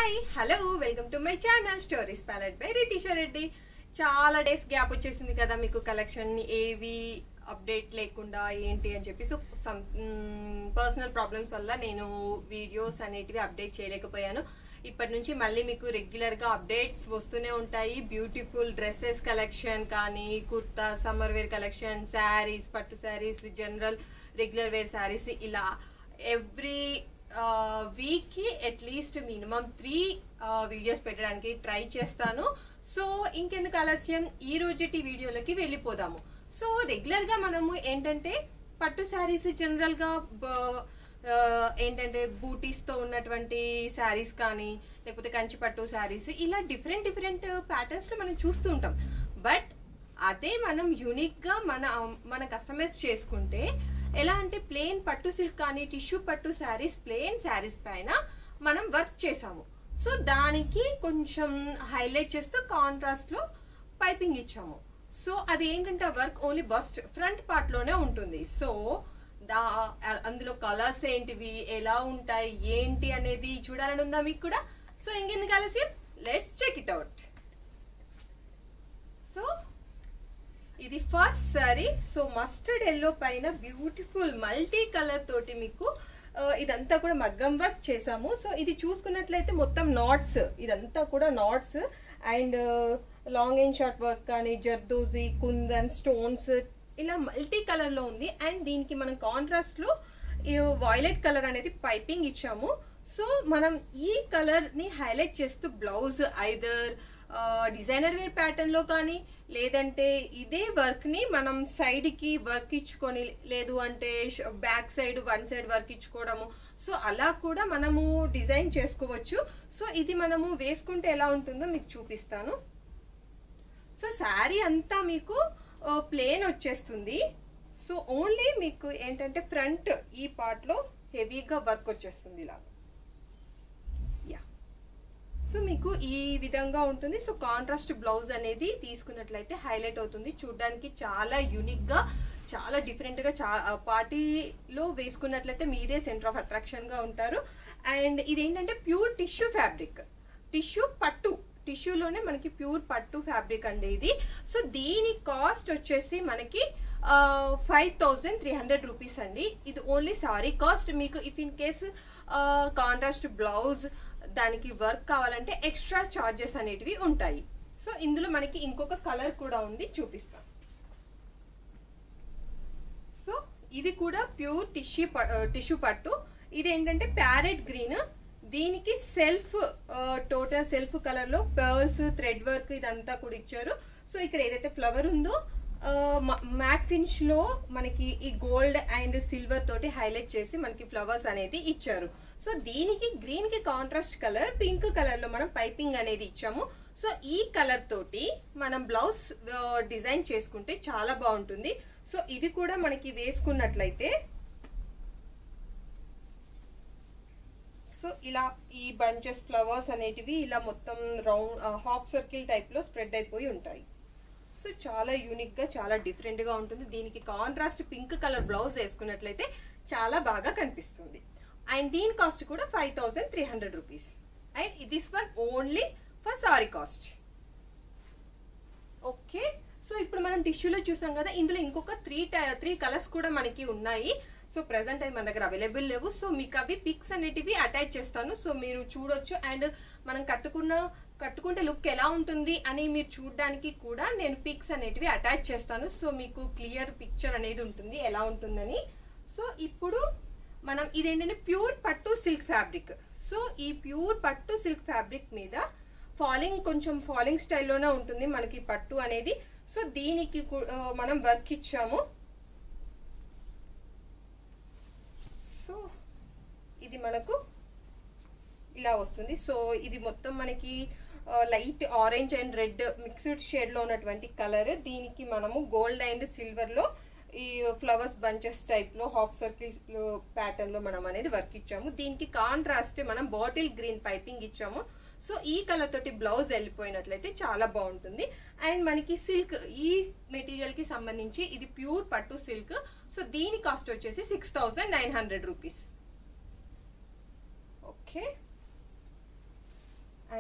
hi hello welcome to my channel stories palette by Ritisha Reddy చాలా days gap వచ్చేసింది కదా మీకు కలెక్షన్ ఏవి అప్డేట్ లేకుండా ఏంటి అని చెప్పి సో సమ్ పర్సనల్ ప్రాబ్లమ్స్ వల్ల నేను వీడియోస్ అనేటివి అప్డేట్ చేయలేకపోయాను ఇప్పటి నుంచి మళ్ళీ మీకు రెగ్యులర్ గా అప్డేట్స్ వస్తూనే ఉంటాయి బ్యూటిఫుల్ డ్రెస్సెస్ కలెక్షన్ కానీ kurta summer wear collection saris పట్టు saris general regular wear saris ఇలా ఎవ్రీ వీక్ కి అట్లీస్ట్ మినిమం త్రీ వీడియోస్ పెట్టడానికి ట్రై చేస్తాను సో ఇంకెందుకు ఆలస్యం ఈ రోజుటి వీడియోలకి వెళ్ళిపోదాము సో రెగ్యులర్ గా మనము ఏంటంటే పట్టు శారీస్ జనరల్ గా బ- ఆ, ఏంటంటే బూటీస్ తో ఉన్నటువంటి శారీస్ కానీ లేకపోతే కంచి పట్టు శారీస్ ఇలా డిఫరెంట్ డిఫరెంట్ ప్యాటర్న్స్ లో మనం చూస్తూ ఉంటాం బట్ అదే మనం యూనిక్ గా మన మన కస్టమైజ్ చేసుకుంటే ఎలా అంటే ప్లెయిన్ పట్టు సిల్క్ కానీ టిష్యూ పట్టు శారీస్ ప్లెయిన్ శారీస్ పైన మనం వర్క్ చేసాము సో దానికి కొంచెం హైలైట్ చేస్తూ కాంట్రాస్ట్ లో పైపింగ్ ఇచ్చాము సో అది ఏంటంటే work only bust front part లోనే ఉంటుంది సో దా అందులో కలర్స్ ఏంటివి ఎలా ఉంటాయి ఏంటి అనేది చూడాలని ఉందా మీకు కూడా సో ఇంకెందుకు ఆలస్యం let's check it out so ఇది first sari so mustard yellow పైన బ్యూటిఫుల్ మల్టీ కలర్ తోటి మీకు ఆ, ఇదంతా కూడా మగ్గం వర్క్ చేసాము సో ఇది చూసుకున్నట్లయితే మొత్తం నాట్స్ ఇదంతా కూడా knots and long and short work కానీ జర్దోజీ కుందన్ స్టోన్స్ ఇలా మల్టీ కలర్ లో ఉంది అండ్ దీనికి మనం కాంట్రాస్ట్ లో ఈ వైలెట్ కలర్ అనేది పైపింగ్ ఇచ్చాము సో మనం ఈ కలర్ ని హైలైట్ చేస్తూ blouse either designer wear pattern లో కానీ లేదంటే ఇదే వర్క్ ని మనం సైడ్ కి వర్క్ ఇచ్చుకొని లేదు అంటే back side one side work ఇచ్చుకోవడము సో అలా కూడా మనము డిజైన్ చేసుకోవచ్చు సో ఇది మనము వేసుకుంటే ఎలా ఉంటుందో మీకు చూపిస్తాను సో శారీ అంతా మీకు ప్లేన్ వచ్చేస్తుంది సో ఓన్లీ మీకు ఏంటంటే ఫ్రంట్ ఈ పార్ట్ లో హెవీగా వర్క్ వచ్చేస్తుంది ఇలా యా సో మీకు ఈ విధంగా ఉంటుంది సో కాంట్రాస్ట్ బ్లౌజ్ అనేది తీసుకున్నట్లయితే హైలైట్ అవుతుంది చూడడానికి చాలా యూనిక్ గా చాలా డిఫరెంట్ గా పార్టీలో వేసుకున్నట్లయితే మీరే సెంటర్ ఆఫ్ అట్రాక్షన్ గా ఉంటారు అండ్ ఇదేంటంటే ప్యూర్ టిష్యూ ఫ్యాబ్రిక్ టిష్యూ పట్టు టిష్యూలోనే మనకి ప్యూర్ పట్టు ఫ్యాబ్రిక్ అండి ఇది సో దీని కాస్ట్ వచ్చేసి మనకి five thousand three hundred rupees అండి ఇది ఓన్లీ సారీ కాస్ట్ మీకు if in case contrast blouse దానికి వర్క్ కావాలంటే ఎక్స్ట్రా చార్జెస్ అనేటివి ఉంటాయి సో ఇందులో మనకి ఇంకొక కలర్ కూడా ఉంది చూపిస్తాం సో ఇది కూడా ప్యూర్ టిష్యూ టిష్యూ పట్టు ఇది ఏంటంటే ప్యారెట్ గ్రీన్ దీనికి సెల్ఫ్ టోటల్ సెల్ఫ్ కలర్ లో పర్ల్స్ థ్రెడ్ వర్క్ ఇదంతా కూడా ఇచ్చారు సో ఇక్కడ ఏదైతే ఫ్లవర్ ఉందో మ్యాట్ ఫినిష్ లో మనకి ఈ గోల్డ్ అండ్ సిల్వర్ తోటి హైలైట్ చేసి మనకి ఫ్లవర్స్ అనేది ఇచ్చారు సో దీనికి గ్రీన్ కి కాంట్రాస్ట్ కలర్ పింక్ కలర్ లో మనం పైపింగ్ అనేది ఇచ్చాము సో ఈ కలర్ తోటి మనం బ్లౌజ్ డిజైన్ చేసుకుంటే చాలా బాగుంటుంది సో ఇది కూడా మనకి వేసుకున్నట్లయితే సో ఇలా ఈ బంచెస్ ఫ్లవర్స్ అనేటివి ఇలా మొత్తం రౌండ్ హాఫ్ సర్కిల్ టైప్ లో స్ప్రెడ్ అయిపోయి ఉంటాయి సో చాలా యూనిక్ గా చాలా డిఫరెంట్ గా ఉంటుంది దీనికి కాంట్రాస్ట్ పింక్ కలర్ బ్లౌజ్ వేసుకున్నట్లయితే చాలా బాగా కనిపిస్తుంది అండ్ దీని కాస్ట్ కూడా five thousand three hundred rupees and this one only for sari cost okay so ఇప్పుడు మనం టిష్యూలో చూసాం కదా ఇందులో ఇంకొక త్రీ త్రీ కలర్స్ కూడా మనకి ఉన్నాయి సో ప్రెసెంట్ అవి మన దగ్గర అవైలబుల్ లేవు సో మీకు అవి పిక్స్ అనేటివి అటాచ్ చేస్తాను సో మీరు చూడొచ్చు అండ్ మనం కట్టుకున్న కట్టుకుంటే లుక్ ఎలా ఉంటుంది అని మీరు చూడడానికి కూడా నేను పిక్స్ అనేటివి అటాచ్ చేస్తాను సో మీకు క్లియర్ పిక్చర్ అనేది ఉంటుంది ఎలా ఉంటుందని సో ఇప్పుడు మనం ఇదేంటంటే ప్యూర్ పట్టు సిల్క్ ఫ్యాబ్రిక్ సో ఈ ప్యూర్ పట్టు సిల్క్ ఫ్యాబ్రిక్ మీద ఫాలింగ్ కొంచెం ఫాలింగ్ స్టైల్లోనే ఉంటుంది మనకి పట్టు అనేది సో దీనికి కు- ఆ, మనం వర్క్ ఇచ్చాము సో ఇది మనకు ఇలా వస్తుంది సో ఇది మొత్తం మనకి light orange and red mixed shade లో ఉన్నటువంటి కలర్ దీనికి మనము గోల్డ్ అండ్ సిల్వర్ లో ఈ ఫ్లవర్స్ బంచెస్ టైప్ లో హాఫ్ సర్కిల్ ప్యాటర్న్ లో మనం అనేది వర్క్ ఇచ్చాము దీనికి కాంట్రాస్ట్ మనం బాటిల్ గ్రీన్ పైపింగ్ ఇచ్చాము సో ఈ కలర్ తోటి బ్లౌజ్ వెళ్ళిపోయినట్లయితే చాలా బాగుంటుంది అండ్ మనకి సిల్క్ ఈ మెటీరియల్ కి సంబంధించి ఇది ప్యూర్ పట్టు సిల్క్ సో దీని కాస్ట్ వచ్చేసి six thousand nine hundred rupees okay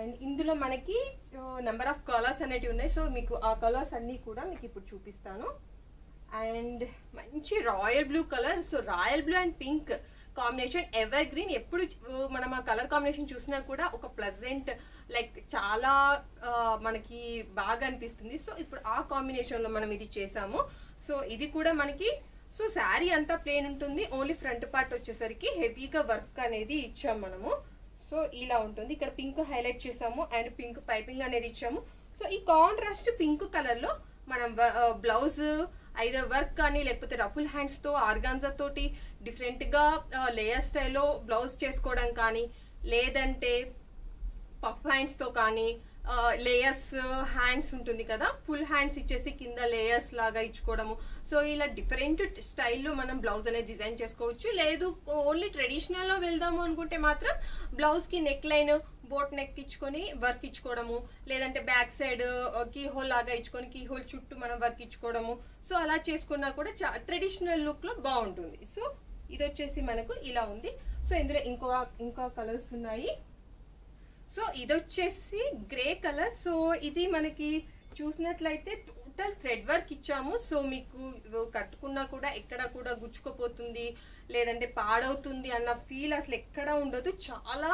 and ఇందులో మనకి నెంబర్ ఆఫ్ కలర్స్ అనేటివి ఉన్నాయి సో మీకు ఆ కలర్స్ అన్నీ కూడా మీకు ఇప్పుడు చూపిస్తాను అండ్ మంచి royal blue colour so royal blue and pink combination evergreen ఎప్పుడు చూ- మనం ఆ కలర్ కాంబినేషన్ చూసినా కూడా ఒక ప్లజెంట్ లైక్ చాలా ఆ, మనకి బాగా అనిపిస్తుంది సో ఇప్పుడు ఆ కాంబినేషన్ లో మనం ఇది చేసాము సో ఇది కూడా మనకి సో శారీ అంతా ప్లేన్ ఉంటుంది ఓన్లీ ఫ్రంట్ పార్ట్ వచ్చేసరికి హెవీగా వర్క్ అనేది ఇచ్చాం మనము సో ఇలా ఉంటుంది ఇక్కడ పింక్ హైలైట్ చేసాము అండ్ పింక్ పైపింగ్ అనేది ఇచ్చాము సో ఈ కాంట్రాస్ట్ పింక్ కలర్ లో మనం బ్లౌజ్ ఐదర్ వర్క్ కానీ లేకపోతే రఫుల్ హ్యాండ్స్ తో ఆర్గాన్జా తోటి డిఫరెంట్ గా లేయర్ స్టైల్లో బ్లౌజ్ చేసుకోవడం కానీ లేదంటే పఫ్ హ్యాండ్స్ తో కానీ లేయర్స్ హ్యాండ్స్ ఉంటుంది కదా ఫుల్ హ్యాండ్స్ ఇచ్చేసి కింద లేయర్స్ లాగా ఇచ్చుకోవడము సో ఇలా డిఫరెంట్ స్టైల్లో మనం బ్లౌజ్ అనేది డిజైన్ చేసుకోవచ్చు లేదు ఓన్లీ ట్రెడిషనల్ లో వెళ్దాము అనుకుంటే మాత్రం బ్లౌజ్ కి నెక్ లైన్ బోట్ నెక్ ఇచ్చుకొని వర్క్ ఇచ్చుకోవడము లేదంటే బ్యాక్ సైడ్ కీ హోల్ లాగా ఇచ్చుకొని కీ హోల్ చుట్టూ మనం వర్క్ ఇచ్చుకోవడము సో అలా చేసుకున్నా కూడా ట్రెడిషనల్ లుక్ లో బాగుంటుంది సో ఇది వచ్చేసి మనకు ఇలా ఉంది సో ఇందులో ఇంకో ఇంకా కలర్స్ ఉన్నాయి సో ఇది వచ్చేసి గ్రే కలర్ సో ఇది మనకి చూసినట్లయితే టోటల్ థ్రెడ్ వర్క్ ఇచ్చాము సో మీకు కట్టుకున్నా కూడా ఎక్కడ కూడా గుచ్చుకోపోతుంది లేదంటే పాడవుతుంది అన్న ఫీల్ అసలు ఎక్కడ ఉండదు చాలా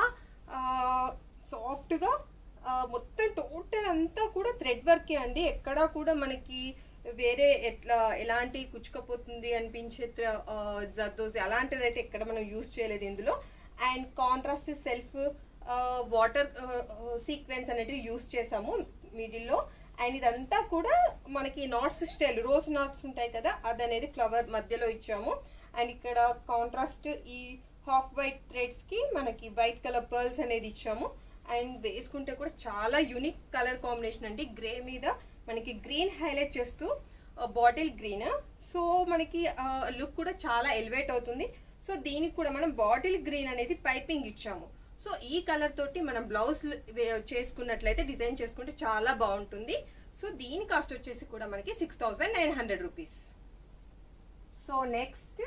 సాఫ్ట్గా మొత్తం టోటల్ అంతా కూడా థ్రెడ్ వర్కే అండి ఎక్కడా కూడా మనకి వేరే ఎట్లా ఎలాంటి కుచ్చుకపోతుంది అనిపించే జర్దోసి అలాంటిది అయితే ఎక్కడ మనం యూజ్ చేయలేదు ఇందులో and contrast self water sequins అనేటివి యూస్ చేసాము మిడిల్లో అండ్ ఇదంతా కూడా మనకి నాట్స్ స్టైల్ రోజ్ నాట్స్ ఉంటాయి కదా అది అనేది ఫ్లవర్ మధ్యలో ఇచ్చాము అండ్ ఇక్కడ కాంట్రాస్ట్ ఈ హాఫ్ వైట్ థ్రెడ్స్ కి మనకి వైట్ కలర్ పర్ల్స్ అనేది ఇచ్చాము అండ్ వేసుకుంటే కూడా చాలా యూనిక్ కలర్ కాంబినేషన్ అండి గ్రే మీద మనకి గ్రీన్ హైలైట్ చేస్తూ బాటిల్ గ్రీన్ సో మనకి లుక్ కూడా చాలా ఎలివేట్ అవుతుంది సో దీనికి కూడా మనం బాటిల్ గ్రీన్ అనేది పైపింగ్ ఇచ్చాము సో ఈ కలర్ తోటి మనం బ్లౌజ్ చేసుకున్నట్లయితే డిజైన్ చేసుకుంటే చాలా బాగుంటుంది సో దీని కాస్ట్ వచ్చేసి కూడా మనకి six thousand nine hundred rupees so next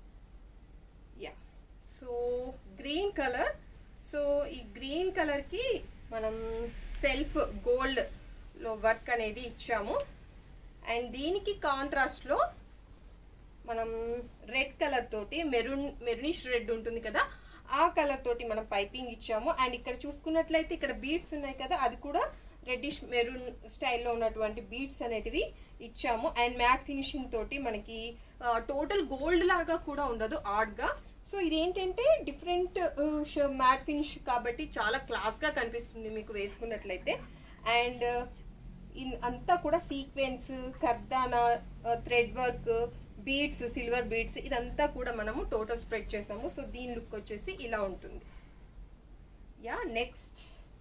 yeah so green colour so ఈ గ్రీన్ కలర్ కి మనం సెల్ఫ్ గోల్డ్ లో వర్క్ అనేది ఇచ్చాము అండ్ దీనికి కాంట్రాస్ట్ లో మనం రెడ్ కలర్ తోటి మెరూన్ మెరూనిష్ రెడ్ ఉంటుంది కదా ఆ కలర్ తోటి మనం పైపింగ్ ఇచ్చాము అండ్ ఇక్కడ చూసుకున్నట్లయితే ఇక్కడ బీడ్స్ ఉన్నాయి కదా అది కూడా రెడ్డిష్ మెరూన్ స్టైల్లో ఉన్నటువంటి బీడ్స్ అనేటివి ఇచ్చాము అండ్ మ్యాట్ ఫినిషింగ్ తోటి మనకి టోటల్ గోల్డ్ లాగా కూడా ఉండదు ఆడ్ గా సో ఇదేంటంటే డిఫరెంట్ మ్యాట్ ఫినిష్ కాబట్టి చాలా క్లాస్ గా కనిపిస్తుంది మీకు వేసుకున్నట్లయితే అండ్ అంతా కూడా sequins kardana thread work beads silver beads ఇదంతా కూడా మనము టోటల్ స్ప్రెడ్ చేసాము సో దీని లుక్ వచ్చేసి ఇలా ఉంటుంది yeah next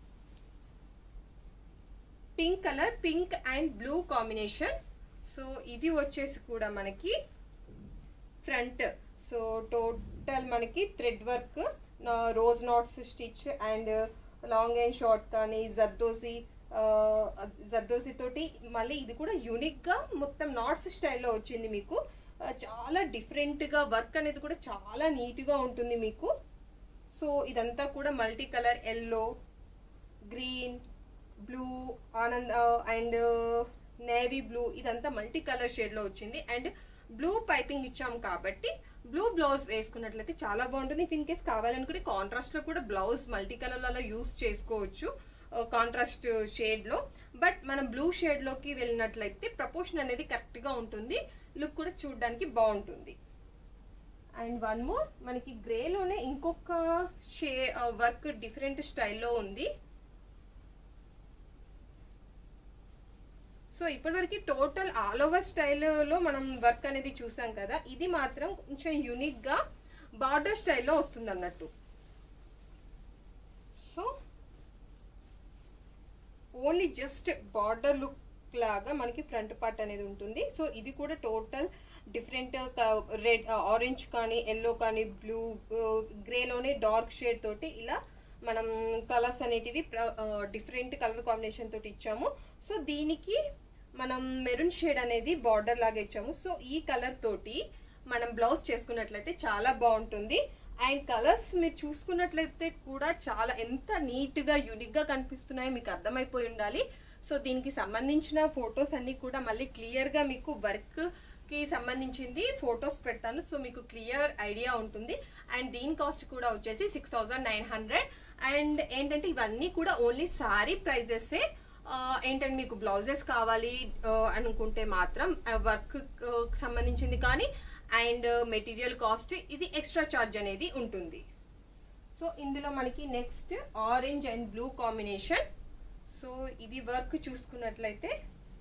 pink colour pink and blue combination so ఇది వచ్చేసి కూడా మనకి ఫ్రంట్ సో టోటల్ మనకి thread work rose knots stitch and long and short కానీ జర్దోసి జర్దోసి తోటి మళ్ళీ ఇది కూడా యూనిక్ గా మొత్తం నాట్స్ స్టైల్లో వచ్చింది మీకు చాలా డిఫరెంట్ గా వర్క్ అనేది కూడా చాలా నీట్ గా ఉంటుంది మీకు సో ఇదంతా కూడా multi colour yellow green blue ఆనంద్ అండ్ నేవీ బ్లూ ఇదంతా మల్టీ కలర్ షేడ్ లో వచ్చింది అండ్ బ్లూ పైపింగ్ ఇచ్చాం కాబట్టి బ్లూ బ్లౌజ్ వేసుకున్నట్లయితే చాలా బాగుంటుంది ఇఫ్ ఇన్ కేస్ కావాలనుకుంటే కాంట్రాస్ట్ లో కూడా బ్లౌజ్ మల్టీ కలర్ అలా యూస్ చేసుకోవచ్చు కాంట్రాస్ట్ షేడ్ లో బట్ మనం బ్లూ షేడ్ లోకి వెళ్ళినట్లయితే ప్రపోర్షన్ అనేది కరెక్ట్ గా ఉంటుంది లుక్ కూడా చూడడానికి బాగుంటుంది అండ్ వన్ మోర్ మనకి గ్రేలోనే ఇంకొక షే వర్క్ డిఫరెంట్ స్టైల్లో ఉంది సో ఇప్పటివరకు టోటల్ ఆల్ ఓవర్ స్టైల్లో మనం వర్క్ అనేది చూసాం కదా ఇది మాత్రం కొంచెం యూనిక్ గా బార్డర్ స్టైల్లో వస్తుంది అన్నట్టు so only just border look లాగా మనకి ఫ్రంట్ పార్ట్ అనేది ఉంటుంది సో ఇది కూడా టోటల్ డిఫరెంట్ రెడ్ ఆరెంజ్ కానీ ఎల్లో కానీ బ్లూ గ్రేలోనే డార్క్ షేడ్ తోటి ఇలా మనం కలర్స్ అనేటివి డిఫరెంట్ కలర్ కాంబినేషన్ తోటి ఇచ్చాము సో దీనికి మనం మెరూన్ షేడ్ అనేది బార్డర్ లాగా ఇచ్చాము సో ఈ కలర్ తోటి మనం బ్లౌజ్ చేసుకున్నట్లయితే చాలా బాగుంటుంది అండ్ కలర్స్ మీరు చూసుకున్నట్లయితే కూడా చాలా ఎంత నీట్గా యూనిక్గా కనిపిస్తున్నాయో మీకు అర్థమైపోయి ఉండాలి సో దీనికి సంబంధించిన ఫొటోస్ అన్నీ కూడా మళ్ళీ క్లియర్గా మీకు వర్క్ కి సంబంధించింది ఫొటోస్ పెడతాను సో మీకు క్లియర్ ఐడియా ఉంటుంది అండ్ దీని కాస్ట్ కూడా వచ్చేసి six thousand nine hundred and ఏంటంటే ఇవన్నీ కూడా ఓన్లీ సారీ ప్రైజెసే ఏంటంటే మీకు బ్లౌజెస్ కావాలి ఆ, అనుకుంటే మాత్రం వర్క్ సంబంధించింది కానీ అండ్ మెటీరియల్ కాస్ట్ ఇది ఎక్స్ట్రా చార్జ్ అనేది ఉంటుంది సో ఇందులో మనకి next orange and blue combination so ఇది వర్క్ చూసుకున్నట్లయితే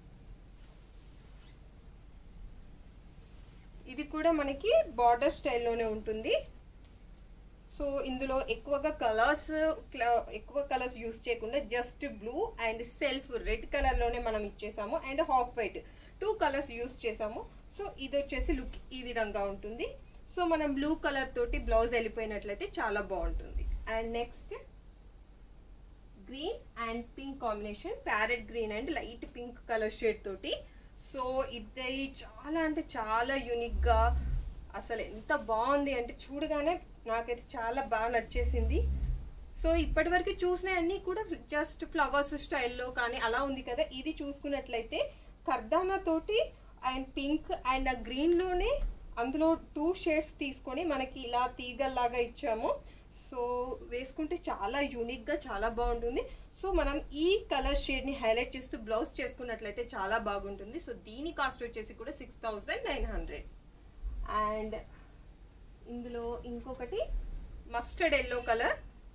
ఇది కూడా మనకి బార్డర్ స్టైల్లోనే ఉంటుంది సో ఇందులో ఎక్కువగా కలర్స్ ఎక్కువ కలర్స్ యూస్ చేయకుండా just blue and self red కలర్లోనే మనం ఇచ్చేసాము and half white two colours use చేసాము సో ఇది వచ్చేసి లుక్ ఈ విధంగా ఉంటుంది సో మనం బ్లూ కలర్ తోటి బ్లౌజ్ వెళ్ళిపోయినట్లయితే చాలా బాగుంటుంది and next green and pink combination parrot green and light pink colour shade తోటి సో ఇది చాలా అంటే చాలా యూనిక్ గా అసలు ఎంత బాగుంది అంటే చూడగానే నాకైతే చాలా బాగా నచ్చేసింది సో ఇప్పటి వరకు చూసిన అన్ని కూడా జస్ట్ ఫ్లవర్స్ స్టైల్లో కానీ అలా ఉంది కదా ఇది చూసుకున్నట్లయితే కర్దానా తోటి అండ్ పింక్ అండ్ ఆ గ్రీన్ లోనే అందులో టూ షేడ్స్ తీసుకొని మనకి ఇలా తీగల్లాగా ఇచ్చాము సో వేసుకుంటే చాలా యూనిక్ గా చాలా బాగుంటుంది సో మనం ఈ కలర్ షేడ్ ని హైలైట్ చేస్తూ బ్లౌజ్ చేసుకున్నట్లయితే చాలా బాగుంటుంది సో దీని కాస్ట్ వచ్చేసి కూడా six thousand nine hundred and ఇందులో ఇంకొకటి మస్టర్డ్ ఎల్లో కలర్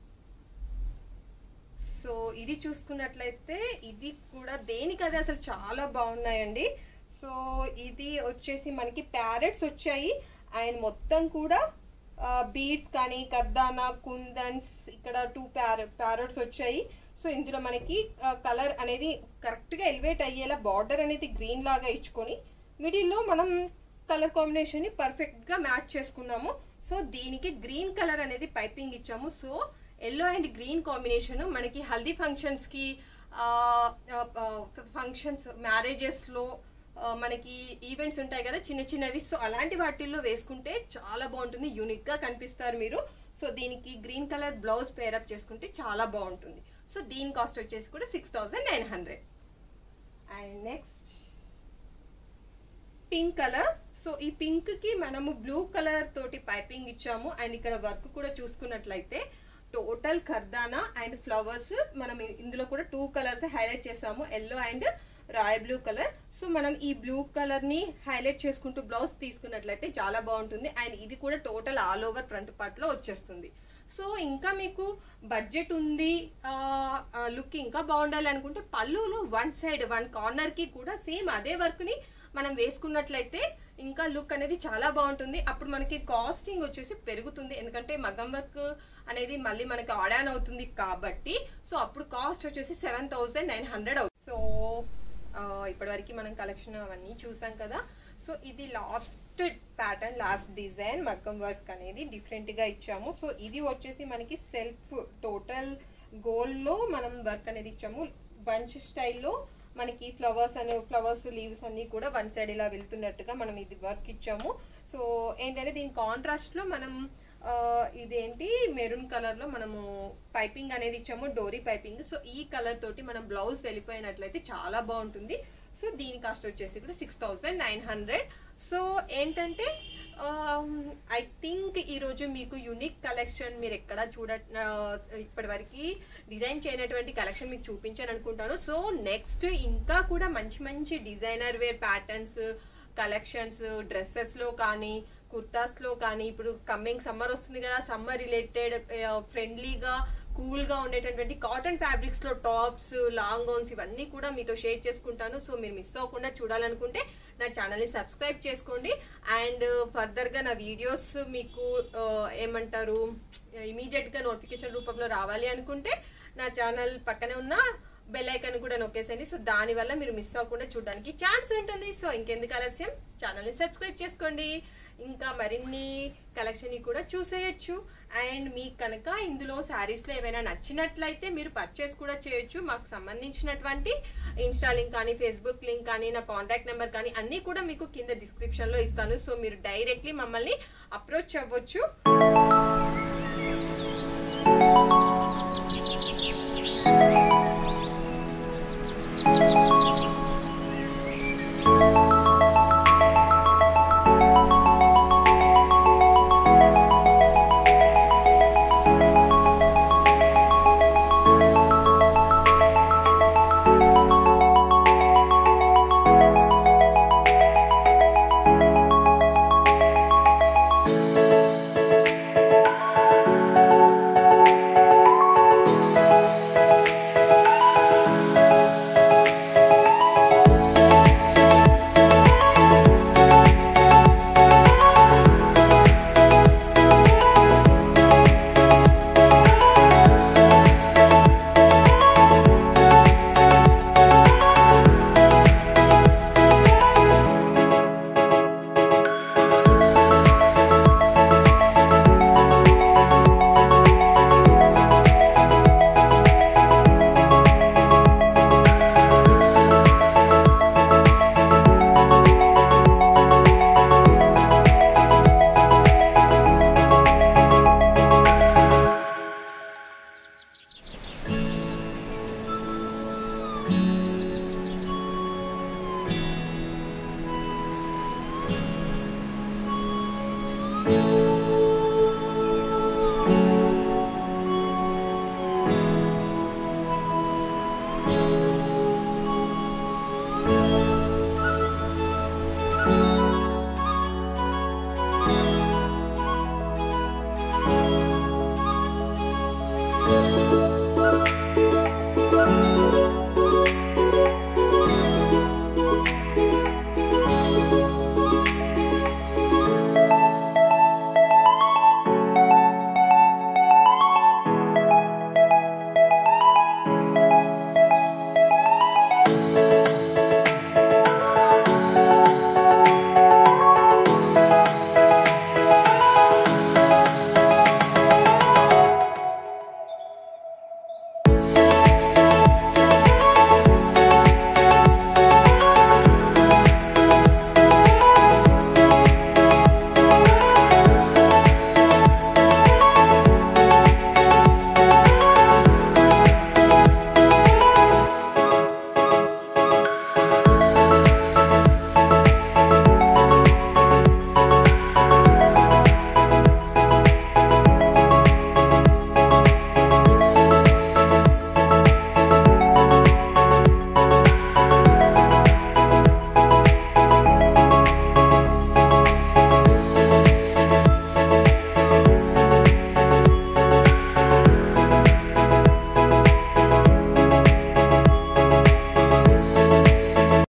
సో ఇది చూసుకున్నట్లయితే ఇది కూడా దేనికి అది అసలు చాలా బాగున్నాయండి సో ఇది వచ్చేసి మనకి ప్యారెట్స్ వచ్చాయి అండ్ మొత్తం కూడా బీడ్స్ కానీ కర్దానా కుందన్స్ ఇక్కడ టూ ప్యారెట్ ప్యారెట్స్ వచ్చాయి సో ఇందులో మనకి కలర్ అనేది కరెక్ట్గా ఎలివేట్ అయ్యేలా బార్డర్ అనేది గ్రీన్ లాగా ఇచ్చుకొని మిడిల్లో మనం కలర్ కాంబినేషన్ని పర్ఫెక్ట్గా మ్యాచ్ చేసుకున్నాము సో దీనికి గ్రీన్ కలర్ అనేది పైపింగ్ ఇచ్చాము so yellow and green combination మనకి హల్దీ ఫంక్షన్స్కి ఫంక్షన్స్ మ్యారేజెస్లో మనకి ఈవెంట్స్ ఉంటాయి కదా చిన్న చిన్నవి సో అలాంటి వాటిల్లో వేసుకుంటే చాలా బాగుంటుంది యూనిక్గా కనిపిస్తారు మీరు సో దీనికి గ్రీన్ కలర్ బ్లౌజ్ పేరప్ చేసుకుంటే చాలా బాగుంటుంది సో దీని కాస్ట్ వచ్చేసి కూడా six thousand nine hundred and next pink colour so ఈ పింక్ కి మనము బ్లూ కలర్ తోటి పైపింగ్ ఇచ్చాము అండ్ ఇక్కడ వర్క్ కూడా చూసుకున్నట్లయితే టోటల్ ఖర్దానా అండ్ ఫ్లవర్స్ మనం ఇందులో కూడా టూ కలర్స్ హైలైట్ చేసాము yellow and royal blue colour so మనం ఈ బ్లూ కలర్ ని హైలైట్ చేసుకుంటూ బ్లౌజ్ తీసుకున్నట్లయితే చాలా బాగుంటుంది అండ్ ఇది కూడా total all over front part లో వచ్చేస్తుంది సో ఇంకా మీకు బడ్జెట్ ఉంది లుక్ ఇంకా బాగుండాలి అనుకుంటే పళ్ళులో వన్ సైడ్ వన్ కార్నర్ కి కూడా సేమ్ అదే వర్క్ ని మనం వేసుకున్నట్లయితే ఇంకా లుక్ అనేది చాలా బాగుంటుంది అప్పుడు మనకి కాస్టింగ్ వచ్చేసి పెరుగుతుంది ఎందుకంటే మగ్గం వర్క్ అనేది మళ్ళీ మనకి ఆడాన్ అవుతుంది కాబట్టి సో అప్పుడు కాస్ట్ వచ్చేసి సెవెన్ థౌసండ్ నైన్ హండ్రెడ్ అవుతుంది సో ఇప్పటివరకు మనం కలెక్షన్ అవన్నీ చూసాం కదా సో ఇది లాస్ట్ ప్యాటర్న్ లాస్ట్ డిజైన్ మగ్గం వర్క్ అనేది డిఫరెంట్ గా ఇచ్చాము సో ఇది వచ్చేసి మనకి సెల్ఫ్ టోటల్ గోల్డ్ లో మనం వర్క్ అనేది ఇచ్చాము బంచ్ స్టైల్లో మనకి ఫ్లవర్స్ అనే ఫ్లవర్స్ లీవ్స్ అన్ని కూడా వన్ సైడ్ ఇలా వెళ్తున్నట్టుగా మనం ఇది వర్క్ ఇచ్చాము సో ఏంటంటే దీని కాంట్రాస్ట్ లో మనం ఆ, ఇదేంటి మెరూన్ కలర్ లో మనము పైపింగ్ అనేది ఇచ్చాము డోరీ పైపింగ్ సో ఈ కలర్ తోటి మనం బ్లౌజ్ వెళ్ళిపోయినట్లయితే చాలా బాగుంటుంది సో దీని కాస్ట్ వచ్చేసి కూడా six thousand nine hundred so ఏంటంటే ఐ థింక్ ఈరోజు మీకు యునిక్ కలెక్షన్ మీరు ఎక్కడ చూడ ఇప్పటి వరకు డిజైన్ చేయనటువంటి కలెక్షన్ మీకు చూపించాను అనుకుంటాను సో నెక్స్ట్ ఇంకా కూడా మంచి మంచి designer wear patterns collections dresses లో కానీ కుర్తాస్ లో కానీ ఇప్పుడు కమ్మింగ్ సమ్మర్ వస్తుంది కదా సమ్మర్ రిలేటెడ్ ఫ్రెండ్లీగా కూల్ గా ఉండేటటువంటి కాటన్ ఫ్యాబ్రిక్స్ లో టాప్స్ లాంగ్ గౌన్స్ ఇవన్నీ కూడా మీతో షేర్ చేసుకుంటాను సో మీరు మిస్ అవ్వకుండా చూడాలనుకుంటే నా ఛానల్ ని సబ్స్క్రైబ్ చేసుకోండి అండ్ ఫర్దర్ గా నా వీడియోస్ మీకు ఆ, ఏమంటారు ఇమీడియట్ గా నోటిఫికేషన్ రూపంలో రావాలి అనుకుంటే నా ఛానల్ పక్కనే ఉన్న బెల్ ఐకాన్ కూడా నొక్కేసండి సో దాని వల్ల మీరు మిస్ అవ్వకుండా చూడడానికి ఛాన్స్ ఉంటుంది సో ఇంకెందుకు ఆలస్యం ఛానల్ ని సబ్స్క్రైబ్ చేసుకోండి ఇంకా మరిన్ని కలెక్షన్ ని కూడా చూసేయచ్చు అండ్ మీకు కనుక ఇందులో శారీస్ లో ఏమైనా నచ్చినట్లయితే మీరు పర్చేస్ కూడా చేయొచ్చు మాకు సంబంధించినటువంటి ఇన్స్టా లింక్ కానీ ఫేస్బుక్ లింక్ కానీ నా కాంటాక్ట్ నెంబర్ కానీ అన్ని కూడా మీకు కింద డిస్క్రిప్షన్ లో ఇస్తాను సో మీరు డైరెక్ట్లీ మమ్మల్ని అప్రోచ్ అవ్వచ్చు బాయ్